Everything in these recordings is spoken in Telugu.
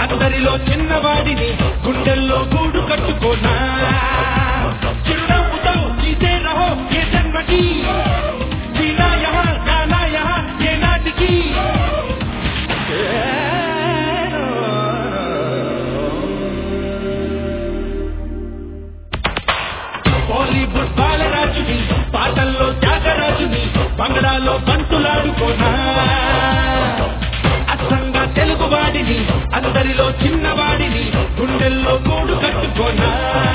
అందరిలో చిన్నవాడిని గుండెల్లో గూడు కట్టుకోనా చిరునవ్వుతో జీతే రహో ఏ జన్మకి జీనా యహా గానా యహా ఏ నాటికి బాలీవుడ్ బాలరాజుని పాటల్లో త్యాగరాజుని బంగళాలో బంతులాడుకోనా అచ్చంగా తెలుగు వాడిని అందరిలో చిన్నవాడిని గుండెల్లో గూడు కట్టుకోనా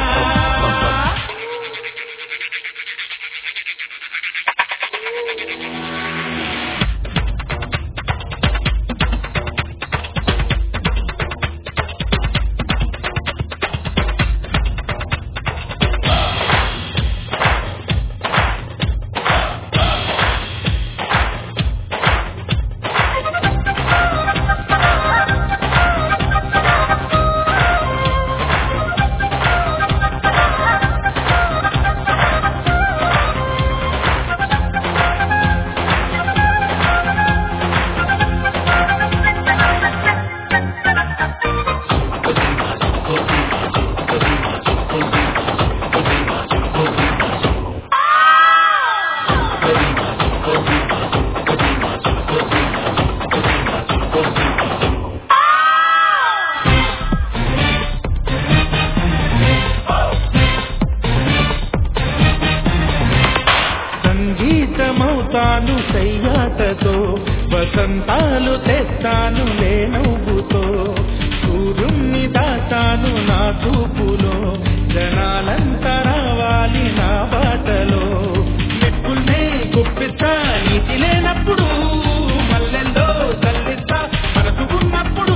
సంగీతమవుతాను సయ్యాటతో వసంతాలు తెస్తాను లేనవ్వుతో సూర్యుణ్ణి దాటాను నా చూపులో జనాలంతా రావాలి నా బాటలో మెక్కుల్నే గుప్పిస్తా నీతి లేనప్పుడు మల్లెల్లో చల్లిస్తా మనసు ఉన్నప్పుడు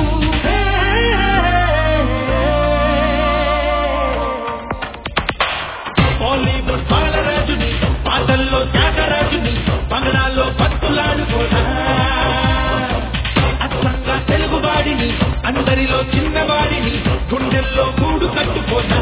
బాలీవుడ్ బాలరాజుని పాటల్లో త్యాగరాజుని బంగళాల్లో పత్తులాడుకోనా అచ్చంగా తెలుగు వాడిని అందరిలో చిన్నవాడిని గుండెల్లో గూడు కట్టుకోనా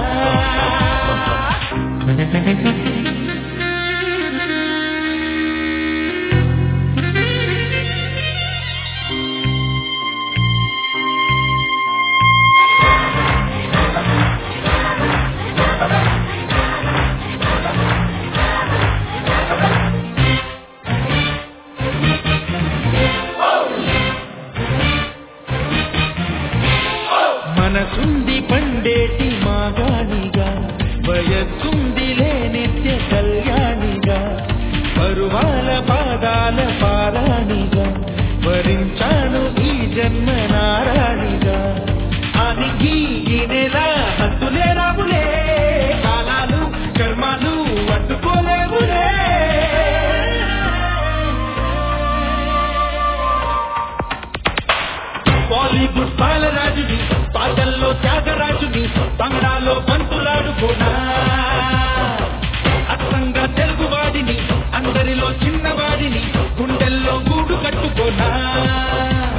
మనసుంది పండేటి మాగానిగా వయస్సుందిలే నిత్య కళ్యాణిగా పరువాల పాదాల పారాణిగా వరించాను ఈ జన్మ నారాణిగా ఆనికి ఈ నెల హద్దులే రాములే కాలాలు కర్మాలు అడ్డుకోలేవులే బాలీవుడ్ బాలరాజుని పాటల్లో త్యాగరాజుని బంగాళాలో బంతులాడుకోనా అచ్చంగా తెలుగు వాడిని అందరిలో చిన్నవాడిని గుండెల్లో గూడు కట్టుకోనా